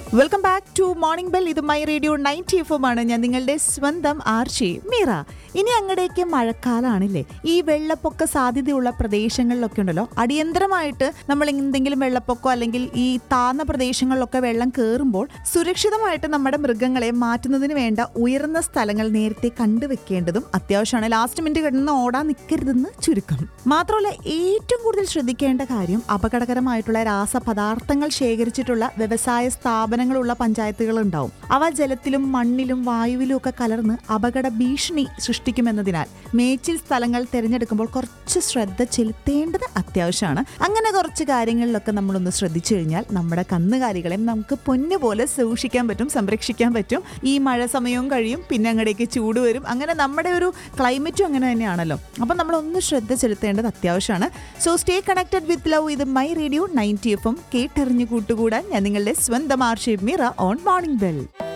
welcome back to morning bell ഇത് my radio ninety F M ആണ് ഞാൻ നിങ്ങളുടെ സ്വന്തം ആർച്ചി മീറ ഇനി അങ്ങടേക്ക് മഴക്കാലമാണില്ലേ ഈ വെള്ളപ്പൊക്ക സാധ്യതയുള്ള പ്രദേശങ്ങളിലൊക്കെ ഉണ്ടല്ലോ അടിയന്തരമായിട്ട് നമ്മൾ എന്തെങ്കിലും വെള്ളപ്പൊക്കോ അല്ലെങ്കിൽ ഈ താന്ന പ്രദേശങ്ങളിലൊക്കെ വെള്ളം കയറുമ്പോൾ സുരക്ഷിതമായിട്ട് നമ്മുടെ മൃഗങ്ങളെ മാറ്റുന്നതിന് വേണ്ട ഉയർന്ന സ്ഥലങ്ങൾ നേരത്തെ കണ്ടുവെക്കേണ്ടതും അത്യാവശ്യമാണ് ലാസ്റ്റ് മിനിറ്റ് കിടന്ന് ഓടാൻ നിൽക്കരുതെന്ന് ചുരുക്കം മാത്രമല്ല ഏറ്റവും കൂടുതൽ ശ്രദ്ധിക്കേണ്ട കാര്യം അപകടകരമായിട്ടുള്ള രാസപദാർത്ഥങ്ങൾ ശേഖരിച്ചിട്ടുള്ള വ്യവസായ സ്ഥാപനങ്ങളുള്ള പഞ്ചായത്തുകൾ ഉണ്ടാവും അവ ജലത്തിലും മണ്ണിലും വായുവിലും ഒക്കെ കലർന്ന് അപകട ഭീഷണി സൃഷ്ടിക്കുമെന്നതിനാൽ മേച്ചിൽ സ്ഥലങ്ങൾ തിരഞ്ഞെടുക്കുമ്പോൾ കുറച്ച് ശ്രദ്ധ ചെലുത്തേണ്ടത് അത്യാവശ്യമാണ് അങ്ങനെ കുറച്ച് കാര്യങ്ങളിലൊക്കെ നമ്മളൊന്ന് ശ്രദ്ധിച്ചു കഴിഞ്ഞാൽ നമ്മുടെ കന്നുകാലികളെയും നമുക്ക് പൊന്നുപോലെ സൂക്ഷിക്കാൻ പറ്റും സംരക്ഷിക്കാൻ പറ്റും ഈ മഴ സമയവും കഴിയും പിന്നെ അങ്ങടേക്ക് ചൂട് വരും അങ്ങനെ നമ്മുടെ ഒരു ക്ലൈമറ്റും അങ്ങനെ തന്നെയാണല്ലോ അപ്പം നമ്മളൊന്ന് ശ്രദ്ധ ചെലുത്തേണ്ടത് അത്യാവശ്യമാണ് so stay connected with love ഇത് മൈ റേഡിയോ നയൻറ്റി എഫും കേട്ടറിഞ്ഞു കൂട്ടുകൂടാൻ ഞാൻ നിങ്ങളുടെ സ്വന്തം Arsheb Meera on morning bell